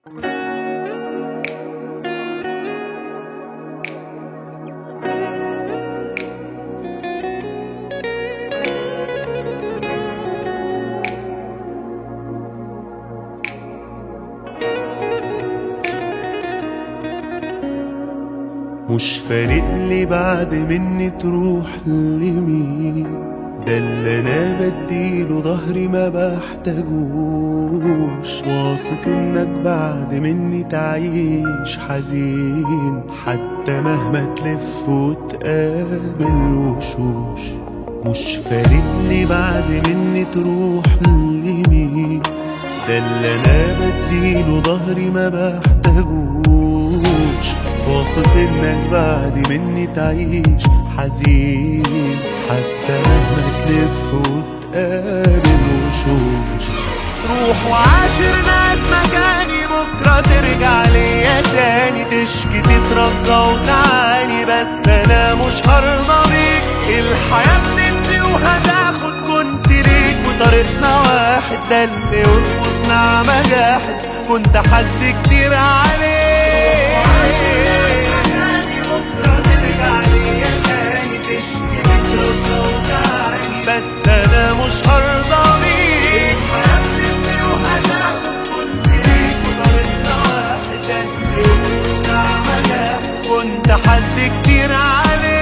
مش فارق لي بعد مني تروح لمين ده اللي انا بديله ظهري ما بحتاجوش واثق انك بعد مني تعيش حزين حتى مهما تلف وتقابل وشوش مش فارق لي بعد مني تروح لمين ده اللي انا بديله ظهري ما بحتاجوش واثق انك بعد مني تعيش حزين حتى مهما تلف وتقابل وشوش روح وعاشر ناس مكاني بكرة ترجع ليا تاني تشكي تترجى وتعاني بس انا مش هرضى بيك الحياة بتدي وهتاخد كنت ليك وطريقنا واحد ده اللي ينقصنا مجاحد كنت حد كتير عليك بس انا مش هرضى بيك حبيبتي وهتاخد كنت ليك وطريقنا واحد ده اللي ينقصنا مجاحد كنت حد كتير عليك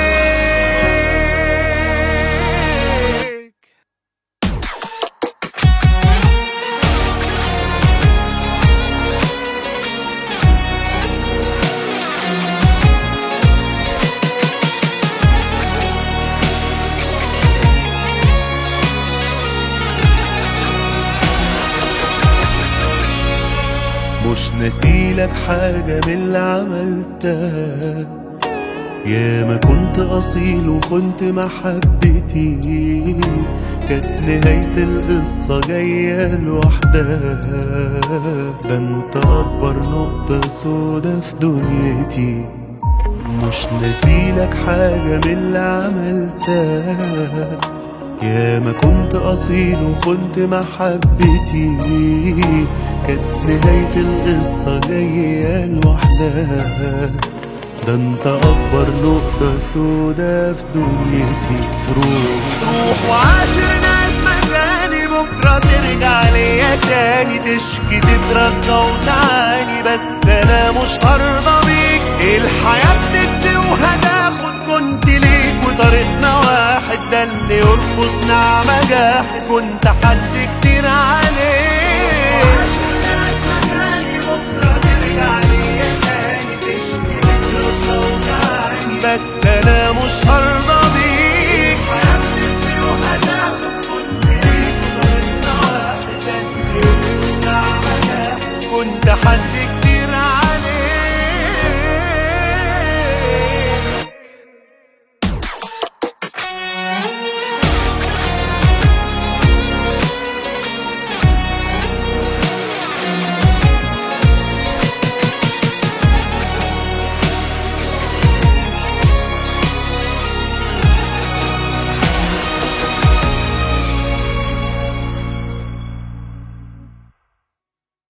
مش ناسيلك حاجة من اللي عملتها يا ما كنت أصيل وكنت محبتي كانت نهاية القصة جاية لوحدها ده انت أكبر نقطة سودا في دنيتي مش ناسيلك حاجة من اللي عملتها يا ما كنت أصيل وكنت محبتي كانت نهاية القصة جاية لوحدها ده انت أكبر نقطة سودا في دنيتي روح روح وعاشر ناس مكاني بكرة ترجع ليا تاني تشكي تترجى وتعاني بس أنا مش هرضى بيك الحياة بتدي وهتاخد كنت ليك وطريقنا واحد ده اللي يرقصنا مجاحد كنت حد كتير عادي